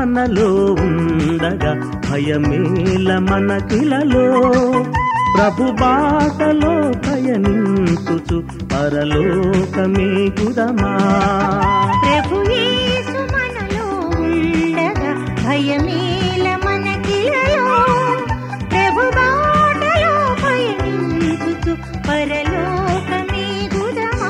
మనలో ఉండగా భయమేల మనకిలలో ప్రభు బాటలో పయనించుచు పరలోకమే గుదమా ప్రభు యేసు మనలో ఉండగా భయమేల మనకిలలో ప్రభు బాటలో పయనించుచు పరలోకమే గుదమా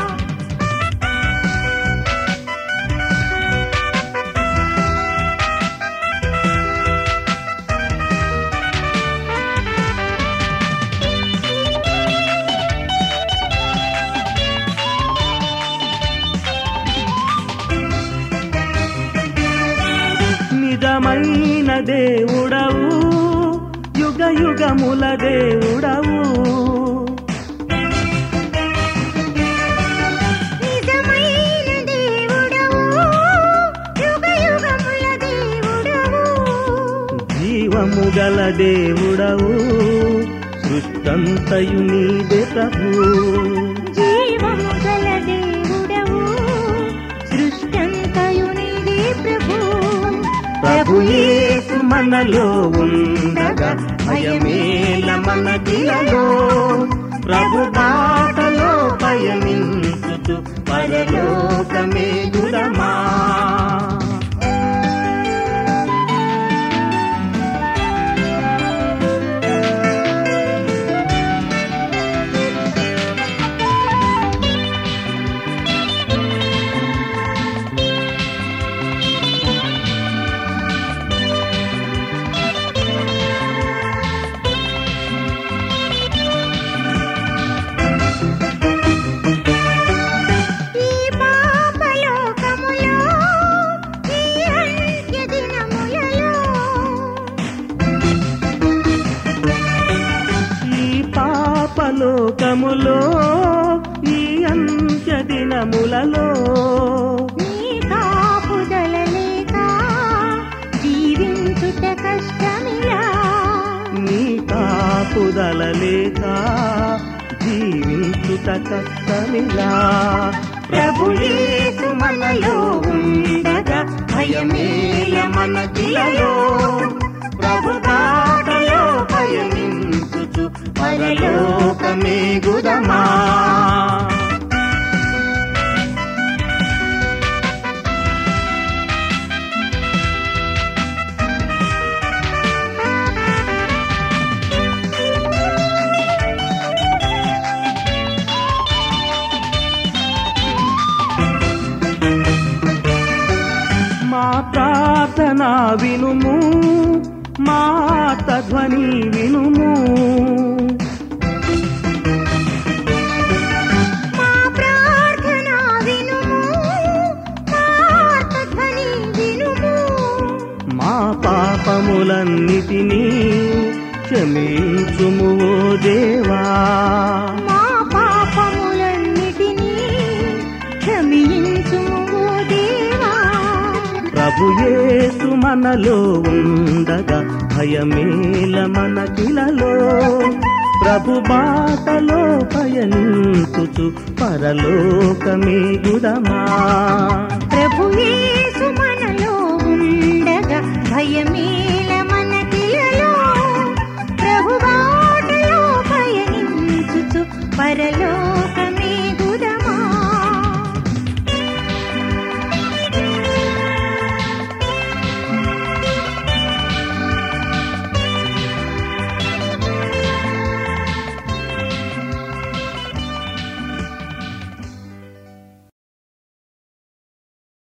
నిజమైన దేవుడవు యుగ యుగముల దేవుడవు నిజమైన దేవుడవు యుగ యుగముల దేవుడవు జీవము గల దేవుడవు సృష్టంతయు నీదే ప్రభు జీవము గల దేవుడవు సృష్టంతయు నీవే ప్రభు ప్రభు యేసు మనలో ఉండగా భయమేల మనకిలలో ప్రభు బాటలో పయనించుతూ పరలోకమే గురమా ఈ పాపలోకములో ఈ అంత్య దినములలో ఈ పాపలోకములో ఈ అంత్య దినములలో నీ కాపుదల లేక జీవించుట కష్టమిలా నీ కాపుదల లేక జీవించుట కష్టమిలా ప్రభు యేసు మనలో ఉండగా భయమేల మనకిలలో ప్రభు బాటలో పయనించుచు పరలోకమే గుదమా మా ప్రార్థన వినుము మా ధ్వని వినుము మా ప్రార్థన వినుము మా ఆర్తధ్వని వినుము మా పాపములన్నిటినీ క్షమించుము ఓ దేవా మా పాపములన్నిటినీ క్షమించుము ఓ దేవా ప్రభు యేసు మనలో ఉండగా భయమేల మనకిలలో ప్రభు బాటలో పయనించుచు పరలోకమే గుదమా ప్రభు యేసు మనలో ఉండగా భయమే